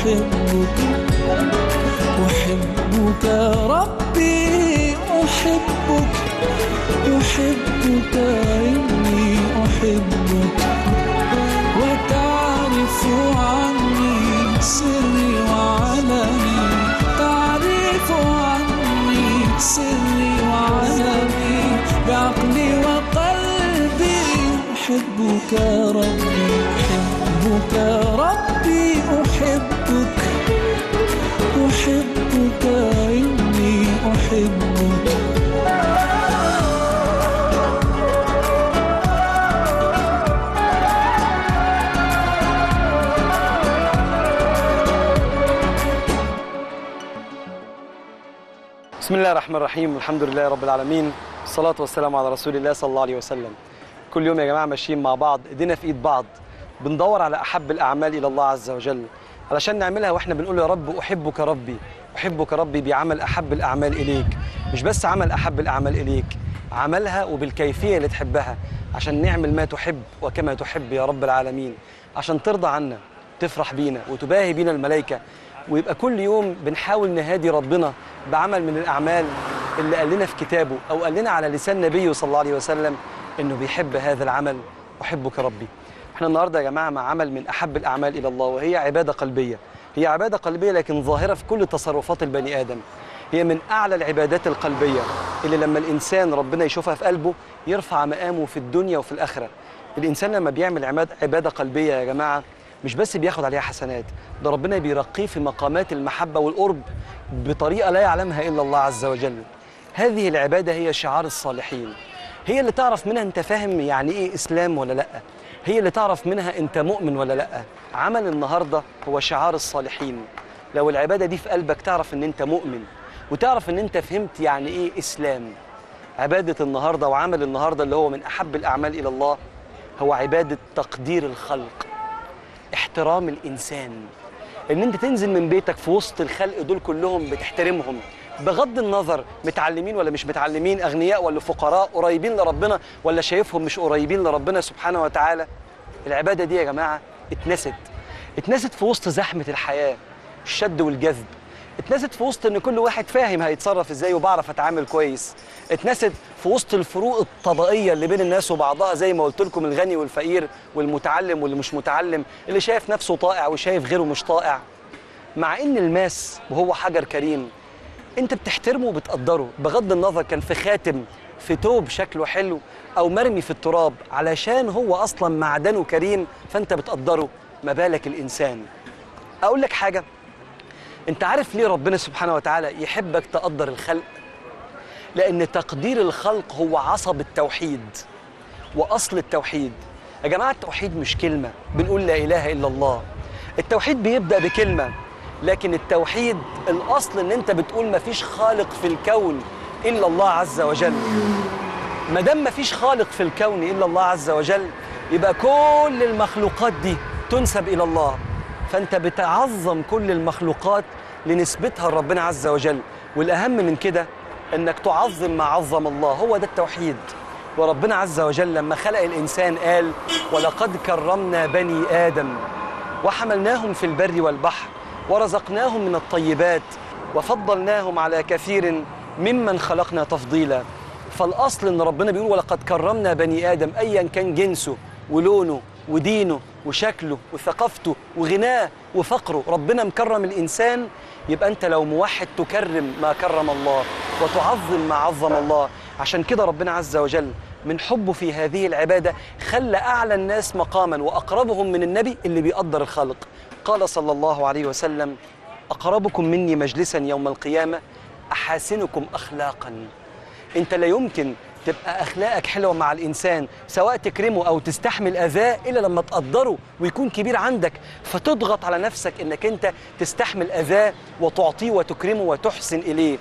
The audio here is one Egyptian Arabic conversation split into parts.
أحبك أحبك ربي أحبك أحبك إني أحبك وتعرف عني سري وعلمي تعرف عني سري وعلمي بعقلي وقلبي أحبك ربي أحبك ربي أحبك أحبك إني أحبك بسم الله الرحمن الرحيم الحمد لله رب العالمين الصلاة والسلام على رسول الله صلى الله عليه وسلم كل يوم يا جماعة ماشيين مع بعض ايدينا في ايد بعض بندور على أحب الأعمال إلى الله عز وجل علشان نعملها واحنا بنقول يا رب أحبك ربي أحبك ربي بعمل أحب الأعمال إليك مش بس عمل أحب الأعمال إليك عملها وبالكيفية اللي تحبها عشان نعمل ما تحب وكما تحب يا رب العالمين عشان ترضى عنا تفرح بينا وتباهي بينا الملائكة ويبقى كل يوم بنحاول نهادي ربنا بعمل من الأعمال اللي قال لنا في كتابه أو قال لنا على لسان نبيه صلى الله عليه وسلم إنه بيحب هذا العمل أحبك ربي احنا النهاردة يا جماعة مع عمل من أحب الأعمال إلى الله وهي عبادة قلبية هي عبادة قلبية لكن ظاهرة في كل تصرفات البني آدم هي من أعلى العبادات القلبية اللي لما الإنسان ربنا يشوفها في قلبه يرفع مقامه في الدنيا وفي الآخرة الإنسان لما بيعمل عماد عبادة قلبية يا جماعة مش بس بياخد عليها حسنات ده ربنا بيرقيه في مقامات المحبة والقرب بطريقة لا يعلمها إلا الله عز وجل هذه العبادة هي شعار الصالحين هي اللي تعرف منها أنت فاهم يعني إيه إسلام ولا لأ هي اللي تعرف منها أنت مؤمن ولا لأ عمل النهاردة هو شعار الصالحين لو العبادة دي في قلبك تعرف أن أنت مؤمن وتعرف أن أنت فهمت يعني إيه إسلام عبادة النهاردة وعمل النهاردة اللي هو من أحب الأعمال إلى الله هو عبادة تقدير الخلق احترام الإنسان إن أنت تنزل من بيتك في وسط الخلق دول كلهم بتحترمهم بغض النظر متعلمين ولا مش متعلمين أغنياء ولا فقراء قريبين لربنا ولا شايفهم مش قريبين لربنا سبحانه وتعالى العبادة دي يا جماعة اتنست اتنست في وسط زحمة الحياة الشد والجذب اتنست في وسط ان كل واحد فاهم هيتصرف ازاي وبعرف اتعامل كويس اتنست في وسط الفروق الطبقيه اللي بين الناس وبعضها زي ما قلت لكم الغني والفقير والمتعلم واللي مش متعلم اللي شايف نفسه طائع وشايف غيره مش طائع مع ان الماس وهو حجر كريم انت بتحترمه وبتقدره بغض النظر كان في خاتم في توب شكله حلو او مرمي في التراب علشان هو اصلا معدنه كريم فانت بتقدره ما بالك الانسان اقول لك حاجه انت عارف ليه ربنا سبحانه وتعالى يحبك تقدر الخلق لان تقدير الخلق هو عصب التوحيد واصل التوحيد يا جماعه التوحيد مش كلمه بنقول لا اله الا الله التوحيد بيبدا بكلمه لكن التوحيد الاصل ان انت بتقول مفيش خالق في الكون الا الله عز وجل ما دام مفيش خالق في الكون الا الله عز وجل يبقى كل المخلوقات دي تنسب الى الله فانت بتعظم كل المخلوقات لنسبتها لربنا عز وجل والاهم من كده انك تعظم ما عظم الله هو ده التوحيد وربنا عز وجل لما خلق الانسان قال ولقد كرمنا بني ادم وحملناهم في البر والبحر ورزقناهم من الطيبات وفضلناهم على كثير ممن خلقنا تفضيلا فالاصل ان ربنا بيقول ولقد كرمنا بني ادم ايا كان جنسه ولونه ودينه وشكله وثقافته وغناه وفقره ربنا مكرم الإنسان يبقى أنت لو موحد تكرم ما كرم الله وتعظم ما عظم الله عشان كده ربنا عز وجل من حبه في هذه العبادة خلى أعلى الناس مقاما وأقربهم من النبي اللي بيقدر الخلق قال صلى الله عليه وسلم أقربكم مني مجلسا يوم القيامة أحاسنكم أخلاقا أنت لا يمكن تبقى اخلاقك حلوه مع الانسان سواء تكرمه او تستحمل اذاه الا لما تقدره ويكون كبير عندك فتضغط على نفسك انك انت تستحمل اذاه وتعطيه وتكرمه وتحسن اليه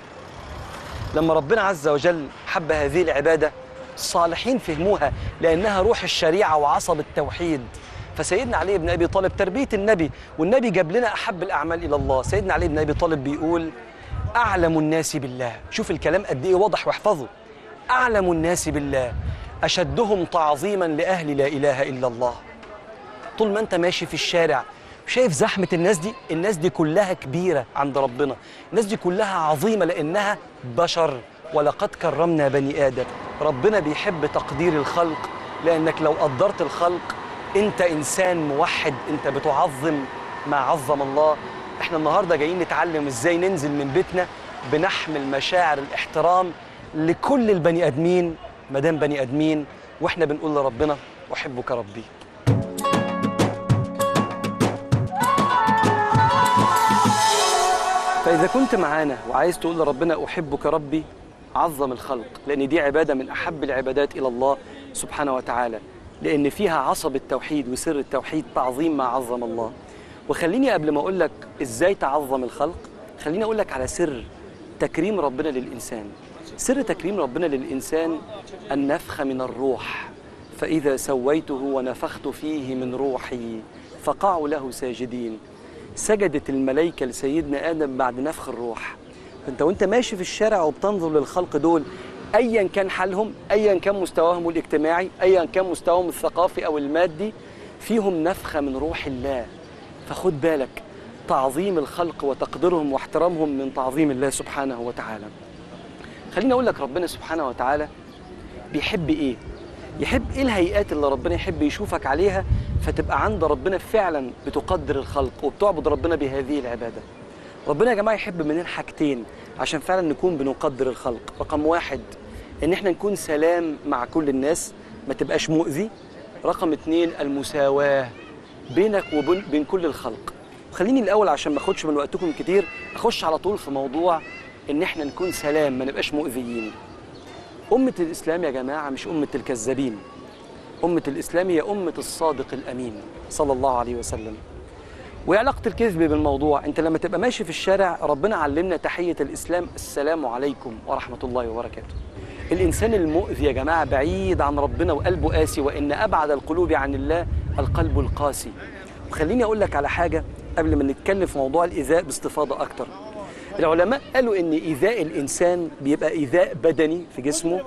لما ربنا عز وجل حب هذه العباده الصالحين فهموها لانها روح الشريعه وعصب التوحيد فسيدنا علي بن ابي طالب تربيه النبي والنبي جاب لنا احب الاعمال الى الله سيدنا علي بن ابي طالب بيقول اعلم الناس بالله شوف الكلام قد ايه واضح واحفظه أعلم الناس بالله أشدهم تعظيما لأهل لا إله إلا الله طول ما أنت ماشي في الشارع شايف زحمة الناس دي الناس دي كلها كبيرة عند ربنا الناس دي كلها عظيمة لأنها بشر ولقد كرمنا بني آدم ربنا بيحب تقدير الخلق لأنك لو قدرت الخلق أنت إنسان موحد أنت بتعظم ما عظم الله احنا النهاردة جايين نتعلم إزاي ننزل من بيتنا بنحمل مشاعر الاحترام لكل البني آدمين مدام بني آدمين واحنا بنقول لربنا أحبك ربي فإذا كنت معانا وعايز تقول لربنا أحبك ربي عظم الخلق لأن دي عبادة من أحب العبادات إلى الله سبحانه وتعالى لأن فيها عصب التوحيد وسر التوحيد تعظيم ما عظم الله وخليني قبل ما أقول لك إزاي تعظم الخلق خليني أقول لك على سر تكريم ربنا للإنسان سر تكريم ربنا للإنسان النفخ من الروح فإذا سويته ونفخت فيه من روحي فقعوا له ساجدين سجدت الملائكة لسيدنا آدم بعد نفخ الروح فأنت وأنت ماشي في الشارع وبتنظر للخلق دول أيا كان حالهم أيا كان مستواهم الاجتماعي أيا كان مستواهم الثقافي أو المادي فيهم نفخة من روح الله فخد بالك تعظيم الخلق وتقديرهم واحترامهم من تعظيم الله سبحانه وتعالى خليني أقول لك ربنا سبحانه وتعالى بيحب إيه يحب ايه الهيئات اللي ربنا يحب يشوفك عليها فتبقى عند ربنا فعلا بتقدر الخلق وبتعبد ربنا بهذه العباده. ربنا يا جماعه يحب مننا حاجتين عشان فعلا نكون بنقدر الخلق، رقم واحد ان احنا نكون سلام مع كل الناس ما تبقاش مؤذي. رقم اتنين المساواه بينك وبين بين كل الخلق. خليني الاول عشان ما اخدش من وقتكم كتير اخش على طول في موضوع ان احنا نكون سلام ما نبقاش مؤذيين. أمة الإسلام يا جماعة مش أمة الكذابين أمة الإسلام هي أمة الصادق الأمين صلى الله عليه وسلم وإيه علاقة الكذب بالموضوع؟ أنت لما تبقى ماشي في الشارع ربنا علمنا تحية الإسلام السلام عليكم ورحمة الله وبركاته الإنسان المؤذي يا جماعة بعيد عن ربنا وقلبه قاسي وإن أبعد القلوب عن الله القلب القاسي وخليني أقول لك على حاجة قبل ما نتكلم في موضوع الإيذاء باستفاضة أكتر العلماء قالوا ان ايذاء الانسان بيبقى ايذاء بدني في جسمه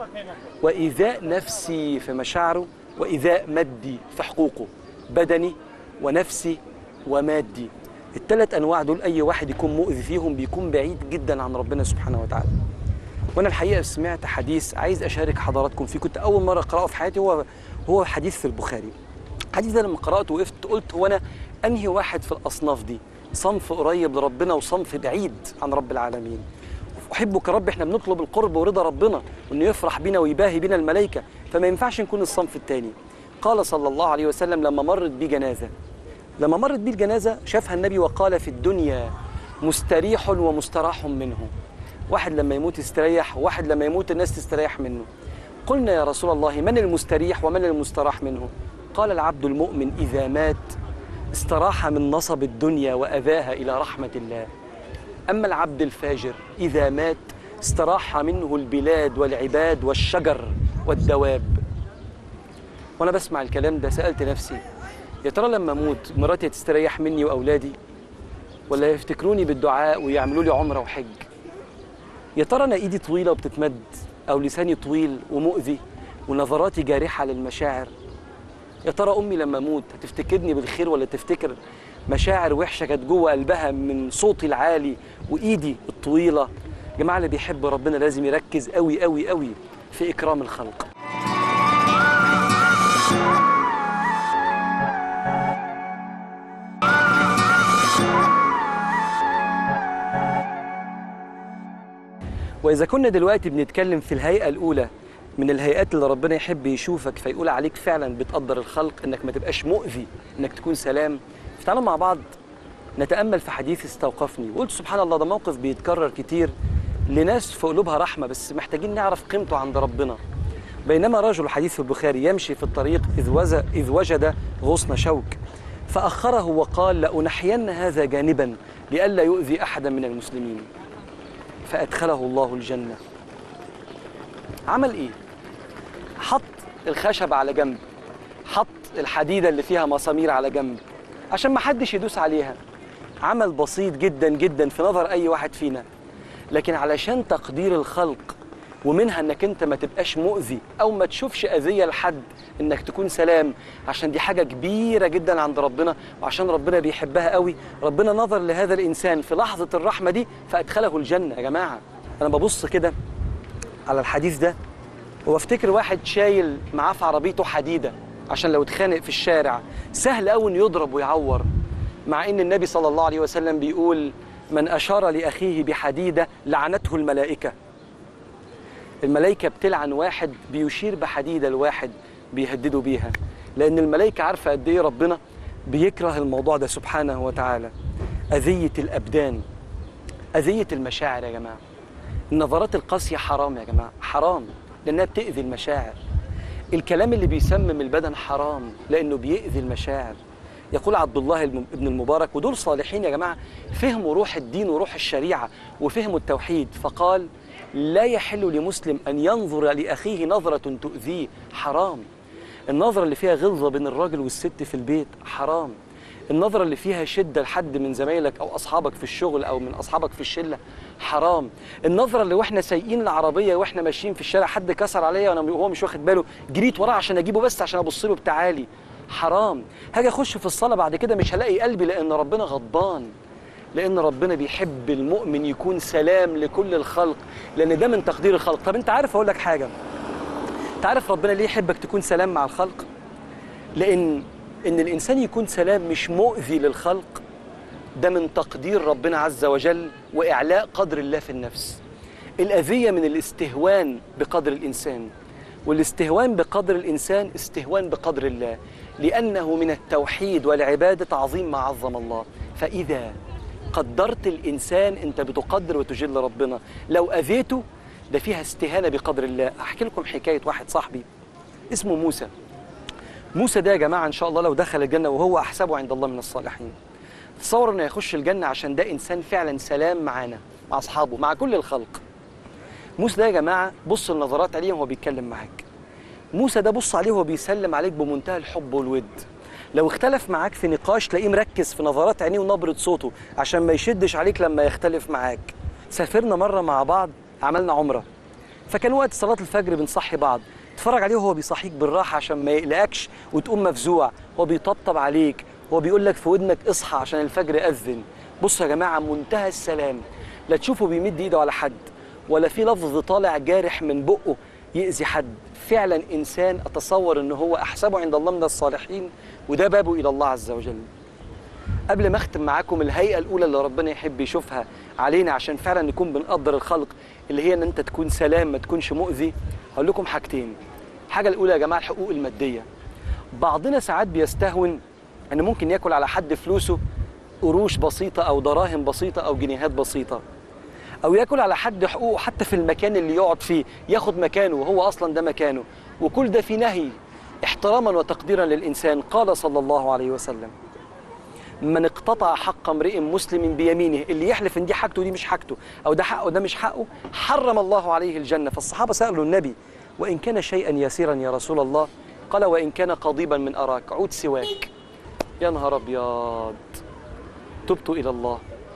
وايذاء نفسي في مشاعره وايذاء مادي في حقوقه بدني ونفسي ومادي الثلاث انواع دول اي واحد يكون مؤذي فيهم بيكون بعيد جدا عن ربنا سبحانه وتعالى وانا الحقيقه سمعت حديث عايز اشارك حضراتكم فيه كنت اول مره اقراه في حياتي هو هو حديث في البخاري الحديث ده لما قراته وقفت قلت هو انا انهي واحد في الاصناف دي صنف قريب لربنا وصنف بعيد عن رب العالمين احبك رب احنا بنطلب القرب ورضا ربنا وانه يفرح بنا ويباهي بنا الملائكه فما ينفعش نكون الصنف الثاني قال صلى الله عليه وسلم لما مرت بي جنازه لما مرت بي الجنازه شافها النبي وقال في الدنيا مستريح ومستراح منه واحد لما يموت يستريح وواحد لما يموت الناس تستريح منه قلنا يا رسول الله من المستريح ومن المستراح منه قال العبد المؤمن اذا مات استراح من نصب الدنيا واذاها الى رحمه الله اما العبد الفاجر اذا مات استراح منه البلاد والعباد والشجر والدواب وانا بسمع الكلام ده سالت نفسي يا ترى لما اموت مراتي تستريح مني واولادي ولا يفتكروني بالدعاء ويعملوا لي عمره وحج يا ترى انا ايدي طويله وبتتمد او لساني طويل ومؤذي ونظراتي جارحه للمشاعر يا ترى امي لما اموت هتفتكرني بالخير ولا تفتكر مشاعر وحشه كانت جوه قلبها من صوتي العالي وايدي الطويله يا جماعه اللي بيحب ربنا لازم يركز قوي قوي قوي في اكرام الخلق واذا كنا دلوقتي بنتكلم في الهيئه الاولى من الهيئات اللي ربنا يحب يشوفك فيقول عليك فعلا بتقدر الخلق انك ما تبقاش مؤذي انك تكون سلام فتعالوا مع بعض نتامل في حديث استوقفني وقلت سبحان الله ده موقف بيتكرر كتير لناس في قلوبها رحمه بس محتاجين نعرف قيمته عند ربنا بينما رجل حديث في البخاري يمشي في الطريق اذ وز- إذ وجد غصن شوك فاخره وقال لانحين هذا جانبا لئلا يؤذي احدا من المسلمين فادخله الله الجنه عمل ايه حط الخشب على جنب حط الحديده اللي فيها مسامير على جنب عشان ما حدش يدوس عليها عمل بسيط جدا جدا في نظر اي واحد فينا لكن علشان تقدير الخلق ومنها انك انت ما تبقاش مؤذي او ما تشوفش اذيه لحد انك تكون سلام عشان دي حاجه كبيره جدا عند ربنا وعشان ربنا بيحبها قوي ربنا نظر لهذا الانسان في لحظه الرحمه دي فادخله الجنه يا جماعه انا ببص كده على الحديث ده وافتكر واحد شايل معاه في عربيته حديده عشان لو اتخانق في الشارع سهل قوي انه يضرب ويعور مع ان النبي صلى الله عليه وسلم بيقول من اشار لاخيه بحديده لعنته الملائكه الملائكه بتلعن واحد بيشير بحديده لواحد بيهدده بيها لان الملائكه عارفه قد ايه ربنا بيكره الموضوع ده سبحانه وتعالى اذيه الابدان اذيه المشاعر يا جماعه النظرات القاسيه حرام يا جماعه حرام لانها بتاذي المشاعر الكلام اللي بيسمم البدن حرام لانه بيأذي المشاعر يقول عبد الله الم- ابن المبارك ودول صالحين يا جماعه فهموا روح الدين وروح الشريعه وفهموا التوحيد فقال لا يحل لمسلم ان ينظر لاخيه نظره تؤذيه حرام النظره اللي فيها غلظه بين الراجل والست في البيت حرام النظرة اللي فيها شدة لحد من زمايلك أو أصحابك في الشغل أو من أصحابك في الشلة حرام النظرة اللي وإحنا سايقين العربية وإحنا ماشيين في الشارع حد كسر عليا وأنا وهو مش واخد باله جريت وراه عشان أجيبه بس عشان أبص له بتعالي حرام هاجي أخش في الصلاة بعد كده مش هلاقي قلبي لأن ربنا غضبان لأن ربنا بيحب المؤمن يكون سلام لكل الخلق لأن ده من تقدير الخلق طب أنت عارف أقول لك حاجة أنت عارف ربنا ليه يحبك تكون سلام مع الخلق لأن إن الإنسان يكون سلام مش مؤذي للخلق ده من تقدير ربنا عز وجل وإعلاء قدر الله في النفس الأذية من الاستهوان بقدر الإنسان والاستهوان بقدر الإنسان استهوان بقدر الله لأنه من التوحيد والعبادة تعظيم ما عظم الله فإذا قدرت الإنسان أنت بتقدر وتجل ربنا لو أذيته ده فيها استهانة بقدر الله أحكي لكم حكاية واحد صاحبي اسمه موسى موسى ده يا جماعة إن شاء الله لو دخل الجنة وهو أحسبه عند الله من الصالحين تصور إنه يخش الجنة عشان ده إنسان فعلا سلام معانا مع أصحابه مع كل الخلق موسى ده يا جماعة بص النظرات عليه وهو بيتكلم معاك موسى ده بص عليه وهو بيسلم عليك بمنتهى الحب والود لو اختلف معاك في نقاش تلاقيه مركز في نظرات عينيه ونبرة صوته عشان ما يشدش عليك لما يختلف معاك سافرنا مرة مع بعض عملنا عمرة فكان وقت صلاة الفجر بنصحي بعض اتفرج عليه وهو بيصحيك بالراحة عشان ما يقلقكش وتقوم مفزوع هو بيطبطب عليك هو بيقول لك في ودنك اصحى عشان الفجر أذن بصوا يا جماعة منتهى السلام لا تشوفه بيمد ايده على حد ولا في لفظ طالع جارح من بقه يأذي حد فعلا إنسان أتصور أنه هو أحسبه عند الله من الصالحين وده بابه إلى الله عز وجل قبل ما اختم معاكم الهيئه الاولى اللي ربنا يحب يشوفها علينا عشان فعلا نكون بنقدر الخلق اللي هي ان انت تكون سلام ما تكونش مؤذي هقول لكم حاجتين الحاجه الاولى يا جماعه الحقوق الماديه بعضنا ساعات بيستهون ان ممكن ياكل على حد فلوسه قروش بسيطه او دراهم بسيطه او جنيهات بسيطه او ياكل على حد حقوقه حتى في المكان اللي يقعد فيه ياخد مكانه وهو اصلا ده مكانه وكل ده في نهي احتراما وتقديرا للانسان قال صلى الله عليه وسلم من اقتطع حق امرئ مسلم بيمينه اللي يحلف ان دي حاجته ودي مش حاجته او ده حقه وده مش حقه حرم الله عليه الجنه فالصحابه سالوا النبي وان كان شيئا يسيرا يا رسول الله قال وان كان قضيبا من اراك عود سواك يا نهار ابيض تبت الى الله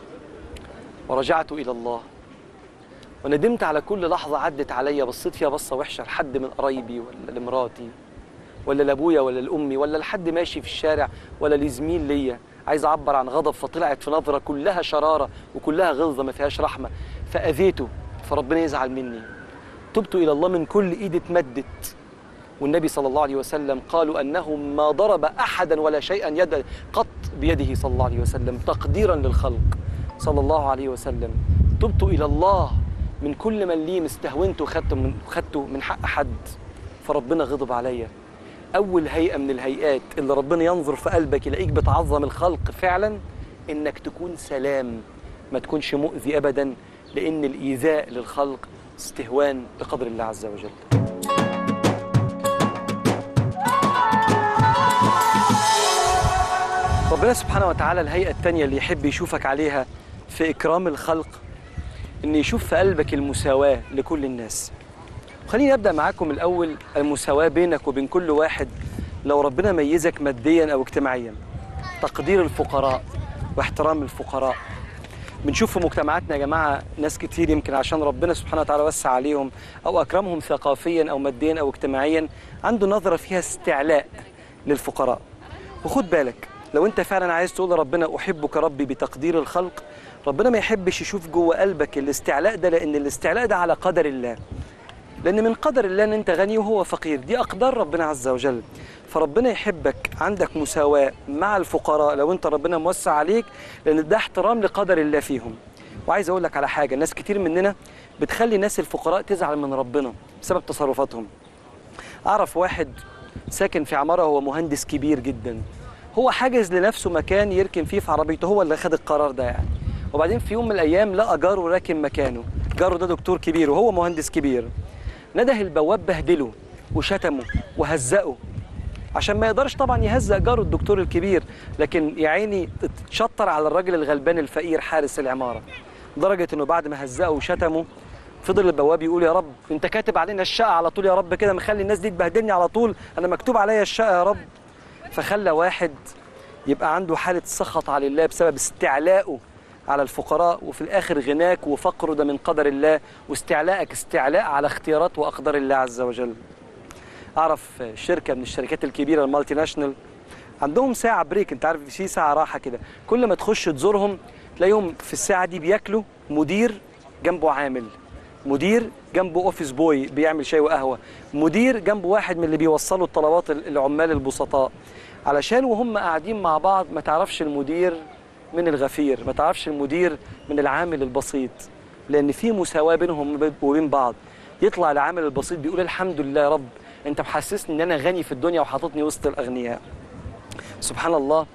ورجعت الى الله وندمت على كل لحظه عدت عليا بصيت فيها بصه وحشه لحد من قرايبي ولا لمراتي ولا لابويا ولا لامي ولا لحد ماشي في الشارع ولا لزميل ليا عايز اعبر عن غضب فطلعت في نظره كلها شراره وكلها غلظه ما فيهاش رحمه فاذيته فربنا يزعل مني تبت الى الله من كل ايد اتمدت والنبي صلى الله عليه وسلم قالوا انه ما ضرب احدا ولا شيئا يد قط بيده صلى الله عليه وسلم تقديرا للخلق صلى الله عليه وسلم تبت الى الله من كل من لي استهونته خدته من خدته من حق حد فربنا غضب عليا اول هيئه من الهيئات اللي ربنا ينظر في قلبك يلاقيك بتعظم الخلق فعلا انك تكون سلام ما تكونش مؤذي ابدا لان الايذاء للخلق استهوان بقدر الله عز وجل ربنا سبحانه وتعالى الهيئة التانية اللي يحب يشوفك عليها في إكرام الخلق إن يشوف في قلبك المساواة لكل الناس خليني أبدأ معاكم الأول المساواة بينك وبين كل واحد لو ربنا ميزك ماديا أو اجتماعيا تقدير الفقراء واحترام الفقراء بنشوف في مجتمعاتنا يا جماعه ناس كتير يمكن عشان ربنا سبحانه وتعالى وسع عليهم او اكرمهم ثقافيا او ماديا او اجتماعيا عنده نظره فيها استعلاء للفقراء وخد بالك لو انت فعلا عايز تقول لربنا احبك ربي بتقدير الخلق ربنا ما يحبش يشوف جوه قلبك الاستعلاء ده لان الاستعلاء ده على قدر الله لان من قدر الله ان انت غني وهو فقير دي اقدار ربنا عز وجل فربنا يحبك عندك مساواة مع الفقراء لو انت ربنا موسع عليك لان ده احترام لقدر الله فيهم وعايز اقول لك على حاجة ناس كتير مننا بتخلي ناس الفقراء تزعل من ربنا بسبب تصرفاتهم اعرف واحد ساكن في عمارة هو مهندس كبير جدا هو حاجز لنفسه مكان يركن فيه في عربيته هو اللي خد القرار ده يعني وبعدين في يوم من الايام لقى جاره راكن مكانه جاره ده دكتور كبير وهو مهندس كبير نده البواب بهدله وشتمه وهزقه عشان ما يقدرش طبعا يهزق جاره الدكتور الكبير لكن يا عيني اتشطر على الراجل الغلبان الفقير حارس العماره لدرجه انه بعد ما هزقه وشتمه فضل البواب يقول يا رب انت كاتب علينا الشقه على طول يا رب كده مخلي الناس دي تبهدلني على طول انا مكتوب عليا الشقه يا رب فخلى واحد يبقى عنده حاله سخط على الله بسبب استعلائه على الفقراء وفي الاخر غناك وفقره ده من قدر الله واستعلاءك استعلاء على اختيارات واقدار الله عز وجل اعرف شركه من الشركات الكبيره المالتي ناشونال عندهم ساعه بريك انت عارف في ساعه راحه كده كل ما تخش تزورهم تلاقيهم في الساعه دي بياكلوا مدير جنبه عامل مدير جنبه اوفيس بوي بيعمل شاي وقهوه مدير جنبه واحد من اللي بيوصلوا الطلبات العمال البسطاء علشان وهم قاعدين مع بعض ما تعرفش المدير من الغفير ما تعرفش المدير من العامل البسيط لان في مساواه بينهم وبين بعض يطلع العامل البسيط بيقول الحمد لله يا رب انت محسسني ان انا غني في الدنيا وحاططني وسط الاغنياء سبحان الله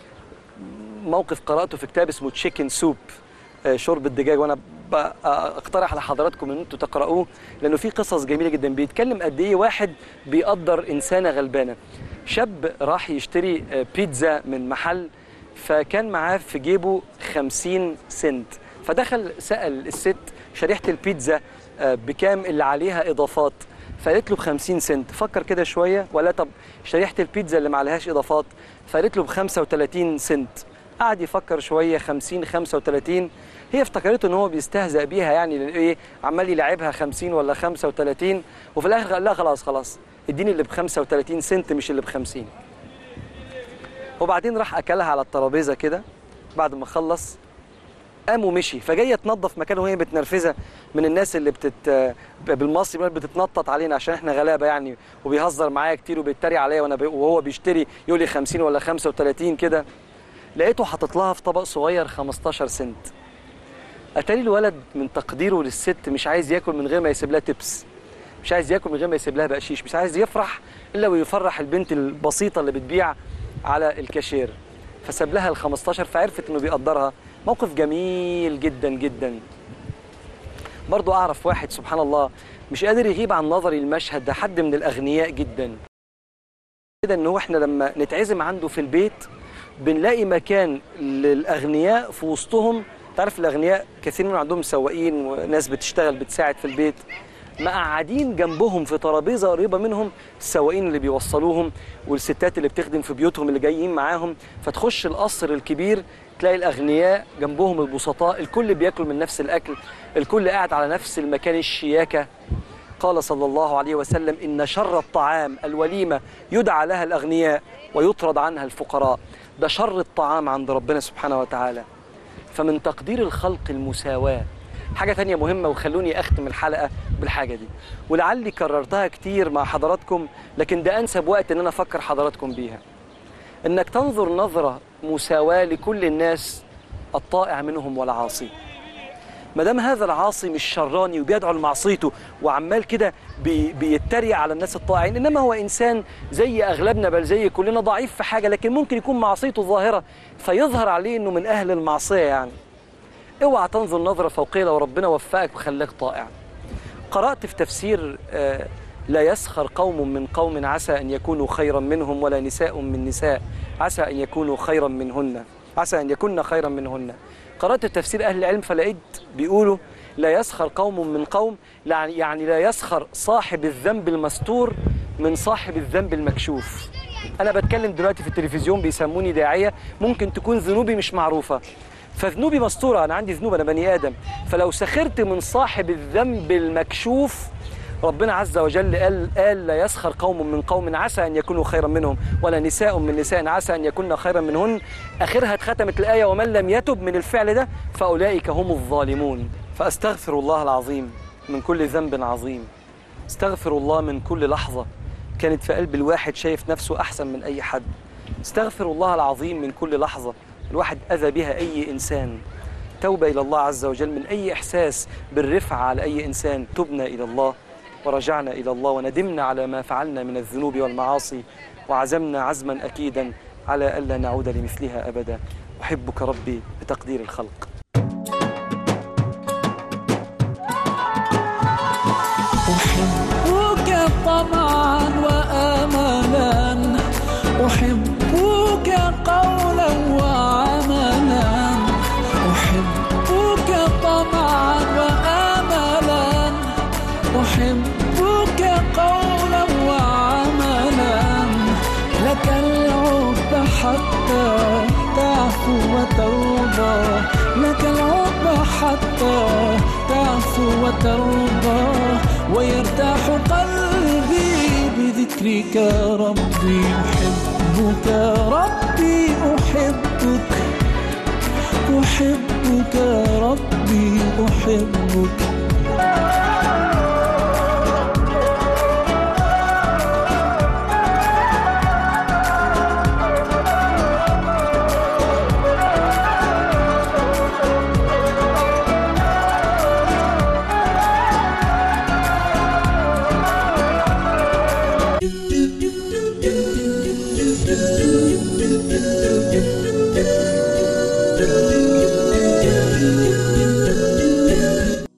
موقف قراته في كتاب اسمه تشيكن سوب شرب الدجاج وانا اقترح على حضراتكم ان انتوا تقرأوه لانه في قصص جميله جدا بيتكلم قد ايه واحد بيقدر انسانه غلبانه شاب راح يشتري بيتزا من محل فكان معاه في جيبه 50 سنت فدخل سأل الست شريحة البيتزا بكام اللي عليها إضافات فقالت له ب 50 سنت فكر كده شوية ولا طب شريحة البيتزا اللي ما عليهاش إضافات فقالت له ب 35 سنت قعد يفكر شوية 50 35 هي افتكرته ان هو بيستهزأ بيها يعني ايه عمال يلعبها 50 ولا 35 وفي الاخر قال لها خلاص خلاص اديني اللي ب 35 سنت مش اللي ب 50 وبعدين راح اكلها على الترابيزه كده بعد ما خلص قام ومشي فجايه تنظف مكانه وهي متنرفزه من الناس اللي بتت بالمصري بتتنطط علينا عشان احنا غلابه يعني وبيهزر معايا كتير وبيتريق عليا وانا ب... وهو بيشتري يقول لي 50 ولا 35 كده لقيته حاطط لها في طبق صغير 15 سنت اتاري الولد من تقديره للست مش عايز ياكل من غير ما يسيب لها تبس مش عايز ياكل من غير ما يسيب لها بقشيش مش عايز يفرح الا ويفرح البنت البسيطه اللي بتبيع على الكاشير فساب لها ال 15 فعرفت انه بيقدرها موقف جميل جدا جدا برضو اعرف واحد سبحان الله مش قادر يغيب عن نظري المشهد ده حد من الاغنياء جدا كده ان هو احنا لما نتعزم عنده في البيت بنلاقي مكان للاغنياء في وسطهم تعرف الاغنياء كثير منهم عندهم سواقين وناس بتشتغل بتساعد في البيت مقعدين جنبهم في ترابيزه قريبه منهم السواقين اللي بيوصلوهم والستات اللي بتخدم في بيوتهم اللي جايين معاهم فتخش القصر الكبير تلاقي الاغنياء جنبهم البسطاء الكل بياكل من نفس الاكل الكل قاعد على نفس المكان الشياكه قال صلى الله عليه وسلم ان شر الطعام الوليمه يدعى لها الاغنياء ويطرد عنها الفقراء ده شر الطعام عند ربنا سبحانه وتعالى فمن تقدير الخلق المساواه حاجة تانية مهمة وخلوني أختم الحلقة بالحاجة دي ولعلي كررتها كتير مع حضراتكم لكن ده أنسب وقت إن أنا أفكر حضراتكم بيها إنك تنظر نظرة مساواة لكل الناس الطائع منهم والعاصي ما دام هذا العاصي مش شراني وبيدعو لمعصيته وعمال كده بي بيتريق على الناس الطائعين انما هو انسان زي اغلبنا بل زي كلنا ضعيف في حاجه لكن ممكن يكون معصيته ظاهره فيظهر عليه انه من اهل المعصيه يعني اوعى تنظر نظرة فوقية لو ربنا وفقك وخلاك طائع قرأت في تفسير آه لا يسخر قوم من قوم عسى أن يكونوا خيرا منهم ولا نساء من نساء عسى أن يكونوا خيرا منهن عسى أن يكون خيرا منهن قرأت تفسير أهل العلم فلقيت بيقولوا لا يسخر قوم من قوم يعني لا يسخر صاحب الذنب المستور من صاحب الذنب المكشوف أنا بتكلم دلوقتي في التلفزيون بيسموني داعية ممكن تكون ذنوبي مش معروفة فذنوبي مستورة أنا عندي ذنوب أنا بني آدم فلو سخرت من صاحب الذنب المكشوف ربنا عز وجل قال قال لا يسخر قوم من قوم عسى ان يكونوا خيرا منهم ولا نساء من نساء عسى ان يكون خيرا منهن اخرها اتختمت الايه ومن لم يتب من الفعل ده فاولئك هم الظالمون فاستغفر الله العظيم من كل ذنب عظيم استغفر الله من كل لحظه كانت في قلب الواحد شايف نفسه احسن من اي حد استغفر الله العظيم من كل لحظه الواحد اذى بها اي انسان توبه الى الله عز وجل من اي احساس بالرفعه على اي انسان تبنا الى الله ورجعنا إلى الله وندمنا على ما فعلنا من الذنوب والمعاصي وعزمنا عزما أكيدا على ألا نعود لمثلها أبدا أحبك ربي بتقدير الخلق أحبك طمعا وآملا أحبك قولا وعملا أحبك طمعا وآملا أحبك قولا وعملا لك العب حتى تعفو وترضى لك العب حتى تعفو وترضى ويرتاح قلبي بذكرك ربي أحبك ربي أحبك أحبك ربي أحبك Thank you.